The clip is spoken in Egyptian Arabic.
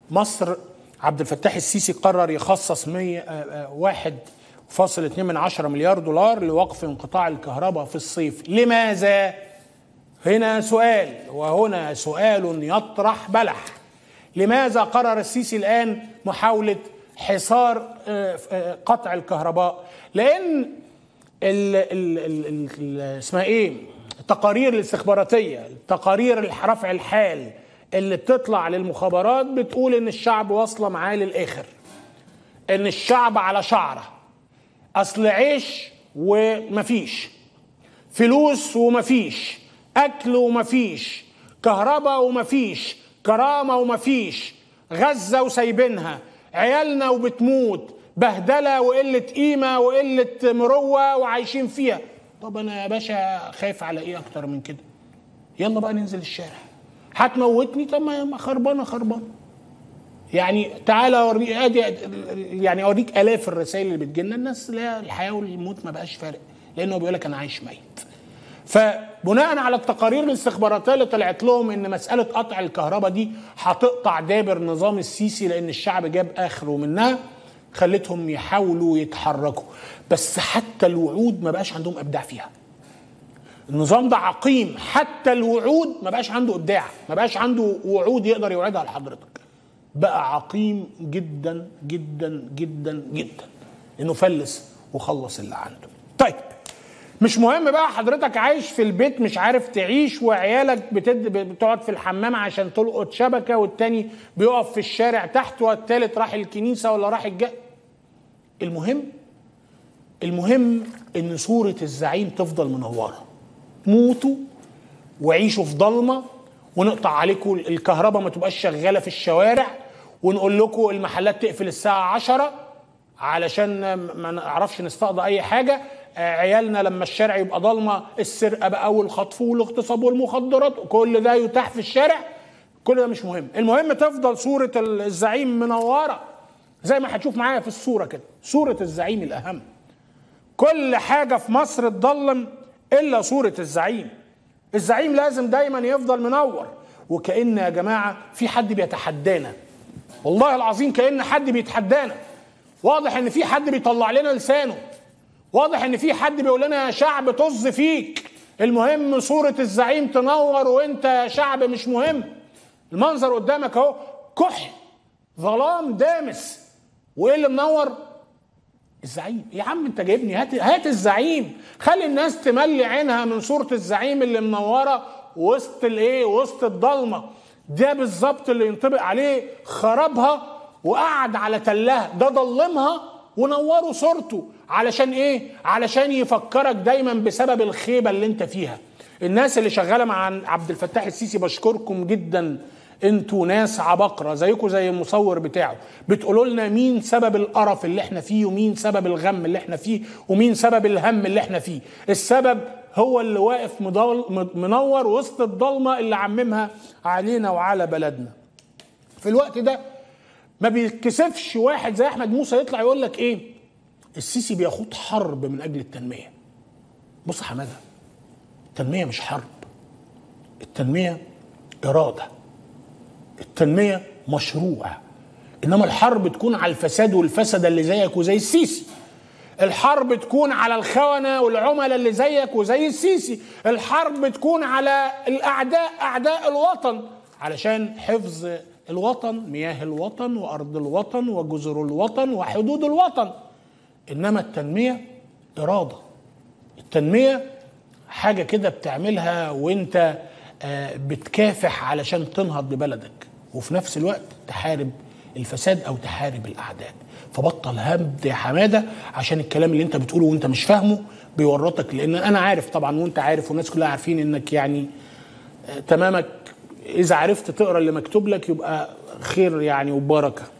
مصر عبد الفتاح السيسي قرر يخصص 1.2 من عشرة مليار دولار لوقف انقطاع الكهرباء في الصيف لماذا؟ هنا سؤال وهنا سؤال يطرح بلح لماذا قرر السيسي الآن محاولة حصار قطع الكهرباء لأن ال ال ال ال اسمها ايه التقارير الاستخباراتية تقارير رفع الحال اللي بتطلع للمخابرات بتقول ان الشعب واصله معاه للاخر ان الشعب على شعره اصل عيش ومفيش فلوس ومفيش اكل ومفيش كهرباء ومفيش كرامه ومفيش غزه وسايبينها عيالنا وبتموت بهدله وقله قيمه وقله مروه وعايشين فيها طب انا يا باشا خايف على ايه اكتر من كده يلا بقى ننزل الشارع هتموتني طب ما خربانه خربانه يعني تعالى اوريك ادي يعني اوريك الاف الرسائل اللي بتجيلنا الناس لا الحياه والموت ما بقاش فارق لانه بيقول لك انا عايش ميت فبناء على التقارير الاستخباراتيه اللي طلعت لهم ان مساله قطع الكهرباء دي هتقطع دابر نظام السيسي لان الشعب جاب اخره منها خلتهم يحاولوا يتحركوا بس حتى الوعود ما بقاش عندهم ابداع فيها النظام ده عقيم حتى الوعود ما بقاش عنده ابداع ما بقاش عنده وعود يقدر يوعدها لحضرتك بقى عقيم جدا جدا جدا جدا انه فلس وخلص اللي عنده طيب مش مهم بقى حضرتك عايش في البيت مش عارف تعيش وعيالك بتد... بتقعد في الحمام عشان تلقط شبكه والتاني بيقف في الشارع تحت والتالت راح الكنيسه ولا راح الج المهم المهم ان صوره الزعيم تفضل منوره موتوا وعيشوا في ضلمه ونقطع عليكم الكهرباء ما تبقاش شغاله في الشوارع ونقول لكم المحلات تقفل الساعه 10 علشان ما نعرفش نستقضى اي حاجه عيالنا لما الشارع يبقى ضلمه السرقه بقى والخطف والاغتصاب والمخدرات كل ده يتاح في الشارع كل ده مش مهم المهم تفضل صوره الزعيم منوره زي ما هتشوف معايا في الصوره كده صوره الزعيم الاهم كل حاجه في مصر تضلم الا صوره الزعيم الزعيم لازم دايما يفضل منور وكأن يا جماعه في حد بيتحدانا والله العظيم كأن حد بيتحدانا واضح ان في حد بيطلع لنا لسانه واضح ان في حد بيقول لنا يا شعب طز فيك المهم صورة الزعيم تنور وانت يا شعب مش مهم المنظر قدامك اهو كحل ظلام دامس وايه اللي منور الزعيم يا عم انت جايبني هات هات الزعيم خلي الناس تملي عينها من صورة الزعيم اللي منورة وسط الايه وسط الضلمة ده بالظبط اللي ينطبق عليه خربها وقعد على تلها ده ضلمها ونوروا صورته علشان ايه علشان يفكرك دايما بسبب الخيبه اللي انت فيها الناس اللي شغاله مع عبد الفتاح السيسي بشكركم جدا انتوا ناس عبقره زيكم زي المصور بتاعه بتقولوا لنا مين سبب القرف اللي احنا فيه ومين سبب الغم اللي احنا فيه ومين سبب الهم اللي احنا فيه السبب هو اللي واقف مضل منور وسط الضلمه اللي عممها علينا وعلى بلدنا في الوقت ده ما بيتكسفش واحد زي احمد موسى يطلع يقول لك ايه السيسي بيخوض حرب من اجل التنميه بص يا حماده التنميه مش حرب التنميه اراده التنميه مشروع انما الحرب تكون على الفساد والفسد اللي زيك وزي السيسي الحرب تكون على الخونة والعملاء اللي زيك وزي السيسي الحرب تكون على الأعداء أعداء الوطن علشان حفظ الوطن مياه الوطن وارض الوطن وجزر الوطن وحدود الوطن انما التنميه اراده التنميه حاجه كده بتعملها وانت بتكافح علشان تنهض ببلدك وفي نفس الوقت تحارب الفساد او تحارب الاعداء فبطل هبد يا حماده عشان الكلام اللي انت بتقوله وانت مش فاهمه بيورطك لان انا عارف طبعا وانت عارف والناس كلها عارفين انك يعني تمامك اذا عرفت تقرا اللي مكتوب لك يبقى خير يعني وبركه